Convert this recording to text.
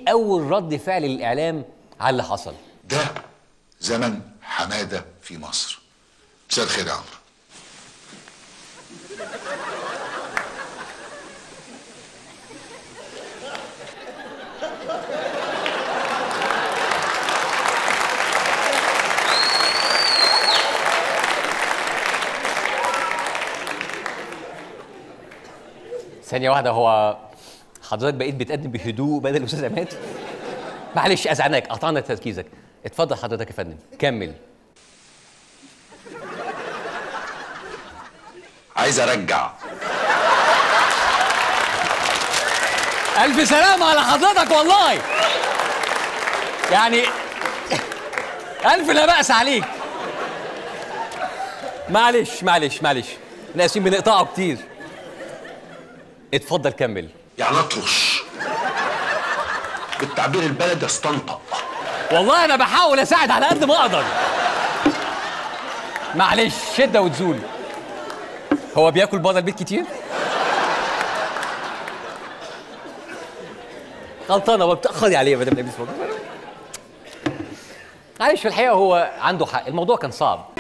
اول رد فعل للاعلام على اللي حصل ده زمن حماده في مصر مساء الخير يا عمرو ثانيه واحده هو حضرتك بقيت بتقدم بهدوء بدل الاستاذ عماد معلش ازعناك قطعنا تركيزك اتفضل حضرتك يا فندم كمل عايز ارجع الف سلامه على حضرتك والله يعني الف لا باس عليك معلش معلش معلش احنا اسفين بنقطعه كتير اتفضل كمل يعني اطرش بالتعبير البلدي استنطق والله انا بحاول اساعد على قد ما اقدر معلش شده وتزول هو بياكل بره البيت كتير غلطانه هو بتاخري عليه يا مدام نبيل معلش في الحقيقه هو عنده حق الموضوع كان صعب